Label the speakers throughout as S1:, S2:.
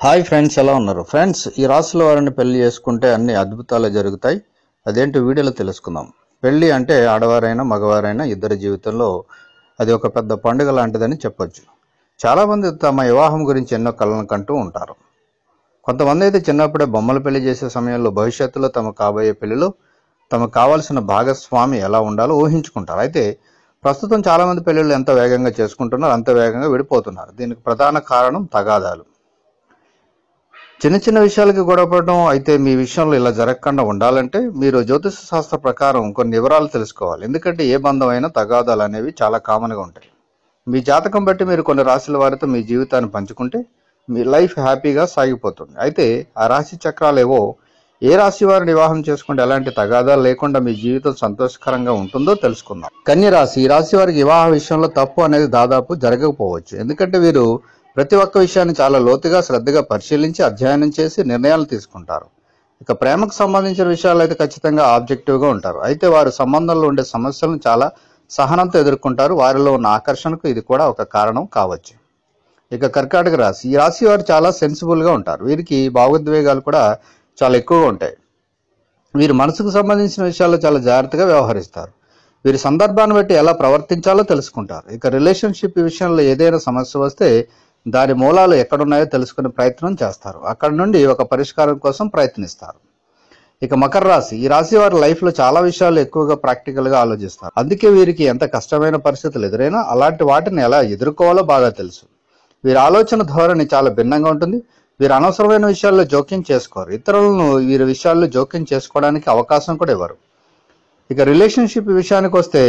S1: hi friends ఎలా ఉన్నారు friends ఈ రాశుల వారిని పెళ్లి చేసుకుంటే అన్ని అద్భుతాలు జరుగుతాయి అదేంటి వీడియోలో తెలుసుకుందాం పెళ్లి అంటే ఆడవారైనా మగవారైనా ఇద్దరి జీవితంలో అది ఒక పెద్ద పండుగ లాంటిదని చెప్పొచ్చు చాలామంది తమ వివాహం గురించి ఎన్నో కళలను కంటూ ఉంటారు కొంతమంది అయితే చిన్నప్పుడే బొమ్మలు పెళ్లి చేసే సమయంలో భవిష్యత్తులో తమ కాబోయే పెళ్లిలో తమకు కావాల్సిన భాగస్వామి ఎలా ఉండాలో ఊహించుకుంటారు అయితే ప్రస్తుతం చాలామంది పెళ్లిళ్ళు ఎంత వేగంగా చేసుకుంటున్నారు అంత వేగంగా విడిపోతున్నారు దీనికి ప్రధాన కారణం తగాదాలు చిన్న చిన్న విషయాలకి గొడవపడడం అయితే మీ విషయంలో ఇలా జరగకుండా ఉండాలంటే మీరు జ్యోతిష శాస్త్ర ప్రకారం కొన్ని వివరాలు తెలుసుకోవాలి ఎందుకంటే ఏ బంధం అయినా తగాదాలు అనేవి చాలా కామన్గా ఉంటాయి మీ జాతకం బట్టి మీరు కొన్ని రాశుల వారితో మీ జీవితాన్ని పంచుకుంటే మీ లైఫ్ హ్యాపీగా సాగిపోతుంది అయితే ఆ రాశి చక్రాలు ఏవో ఏ రాశి వారిని వివాహం చేసుకుంటే ఎలాంటి తగాదాలు లేకుండా మీ జీవితం సంతోషకరంగా ఉంటుందో తెలుసుకుందాం కన్య రాశి ఈ రాశి వారికి వివాహ విషయంలో తప్పు అనేది దాదాపు జరగకపోవచ్చు ఎందుకంటే వీరు ప్రతి ఒక్క విషయాన్ని చాలా లోతుగా శ్రద్ధగా పరిశీలించి అధ్యయనం చేసి నిర్ణయాలు తీసుకుంటారు ఇక ప్రేమకు సంబంధించిన విషయాలు అయితే ఖచ్చితంగా ఆబ్జెక్టివ్గా ఉంటారు అయితే వారు సంబంధంలో ఉండే సమస్యలను చాలా సహనంతో ఎదుర్కొంటారు వారిలో ఉన్న ఆకర్షణకు ఇది కూడా ఒక కారణం కావచ్చు ఇక కర్కాటక రాశి ఈ రాశి వారు చాలా సెన్సిబుల్గా ఉంటారు వీరికి భావోద్వేగాలు కూడా చాలా ఎక్కువగా ఉంటాయి వీరు మనసుకు సంబంధించిన విషయాల్లో చాలా జాగ్రత్తగా వ్యవహరిస్తారు వీరి సందర్భాన్ని బట్టి ఎలా ప్రవర్తించాలో తెలుసుకుంటారు ఇక రిలేషన్షిప్ విషయంలో ఏదైనా సమస్య వస్తే దాని మూలాలు ఎక్కడున్నాయో తెలుసుకునే ప్రయత్నం చేస్తారు అక్కడ నుండి ఒక పరిష్కారం కోసం ప్రయత్నిస్తారు ఇక మకర రాశి ఈ రాశి వారి లైఫ్లో చాలా విషయాలు ఎక్కువగా ప్రాక్టికల్గా ఆలోచిస్తారు అందుకే వీరికి ఎంత కష్టమైన పరిస్థితులు ఎదురైనా అలాంటి వాటిని ఎలా ఎదుర్కోవాలో బాగా తెలుసు వీరి ఆలోచన ధోరణి చాలా భిన్నంగా ఉంటుంది వీరు అనవసరమైన విషయాల్లో జోక్యం చేసుకోరు ఇతరులను వీరి విషయాల్లో జోక్యం చేసుకోవడానికి అవకాశం కూడా ఇవ్వరు ఇక రిలేషన్షిప్ విషయానికి వస్తే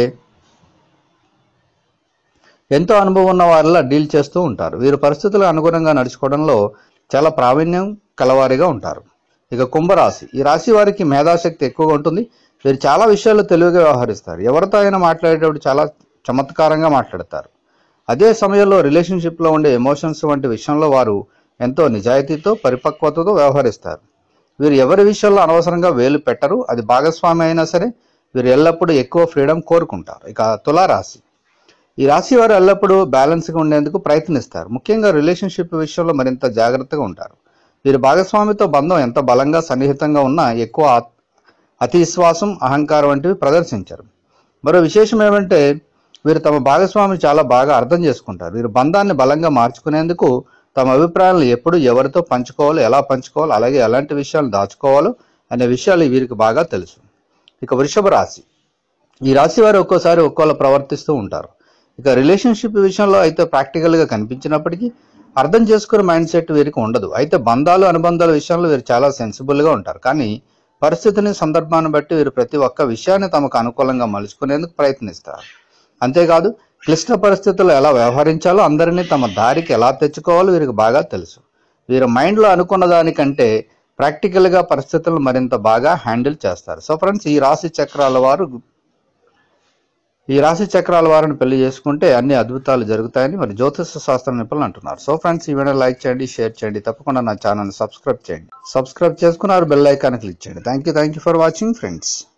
S1: ఎంతో అనుభవం ఉన్న వారిలా డీల్ చేస్తూ ఉంటారు వీరు పరిస్థితులకు అనుగుణంగా నడుచుకోవడంలో చాలా ప్రావీణ్యం కలవారిగా ఉంటారు ఇక కుంభరాశి ఈ రాశి వారికి మేధాశక్తి ఎక్కువగా ఉంటుంది వీరు చాలా విషయాల్లో తెలివిగా వ్యవహరిస్తారు ఎవరితో అయినా మాట్లాడేటప్పుడు చాలా చమత్కారంగా మాట్లాడతారు అదే సమయంలో రిలేషన్షిప్లో ఉండే ఎమోషన్స్ వంటి విషయంలో వారు ఎంతో నిజాయితీతో పరిపక్వతతో వ్యవహరిస్తారు వీరు ఎవరి విషయంలో అనవసరంగా వేలు పెట్టరు అది భాగస్వామి అయినా సరే వీరు ఎల్లప్పుడూ ఎక్కువ ఫ్రీడమ్ కోరుకుంటారు ఇక తులారాశి ఈ రాశి వారు ఎల్లప్పుడూ బ్యాలెన్స్గా ఉండేందుకు ప్రయత్నిస్తారు ముఖ్యంగా రిలేషన్షిప్ విషయంలో మరింత జాగ్రత్తగా ఉంటారు వీరి భాగస్వామితో బంధం ఎంత బలంగా సన్నిహితంగా ఉన్నా ఎక్కువ అ- అతి విశ్వాసం అహంకారం వంటివి ప్రదర్శించరు మరో విశేషం ఏమంటే వీరు తమ భాగస్వామిని చాలా బాగా అర్థం చేసుకుంటారు వీరు బంధాన్ని బలంగా మార్చుకునేందుకు తమ అభిప్రాయాలను ఎప్పుడు ఎవరితో పంచుకోవాలో ఎలా పంచుకోవాలో అలాగే ఎలాంటి విషయాలు దాచుకోవాలో అనే విషయాలు వీరికి బాగా తెలుసు ఇక వృషభ రాశి ఈ రాశి వారు ఒక్కోసారి ఒక్కోలా ప్రవర్తిస్తూ ఉంటారు ఇక రిలేషన్షిప్ విషయంలో అయితే ప్రాక్టికల్గా కనిపించినప్పటికీ అర్థం చేసుకునే మైండ్ సెట్ వీరికి ఉండదు అయితే బంధాలు అనుబంధాల విషయంలో వీరు చాలా సెన్సిబుల్గా ఉంటారు కానీ పరిస్థితిని సందర్భాన్ని బట్టి వీరు ప్రతి ఒక్క విషయాన్ని తమకు అనుకూలంగా మలుచుకునేందుకు ప్రయత్నిస్తారు అంతేకాదు క్లిష్ట పరిస్థితుల్లో ఎలా వ్యవహరించాలో అందరినీ తమ దారికి ఎలా తెచ్చుకోవాలో వీరికి బాగా తెలుసు వీరు మైండ్లో అనుకున్న దానికంటే ప్రాక్టికల్గా పరిస్థితులను మరింత బాగా హ్యాండిల్ చేస్తారు సో ఫ్రెండ్స్ ఈ రాశి చక్రాల వారు ఈ రాశి చక్రాల వారిని పెళ్లి చేసుకుంటే అన్ని అద్భుతాలు జరుగుతాయని మరి జ్యోతిష శాస్త్ర నిపుణులు అంటున్నారు సో ఫ్రెండ్స్ ఈ వీడియో లైక్ చేయండి షేర్ చేయండి తప్పకుండా నా ఛానల్ సబ్స్క్రైబ్ చేయండి సబ్స్క్రైబ్ చేసుకున్నారు బెల్ ఐకాన్ క్లిక్ చేయండి thank you thank you for watching friends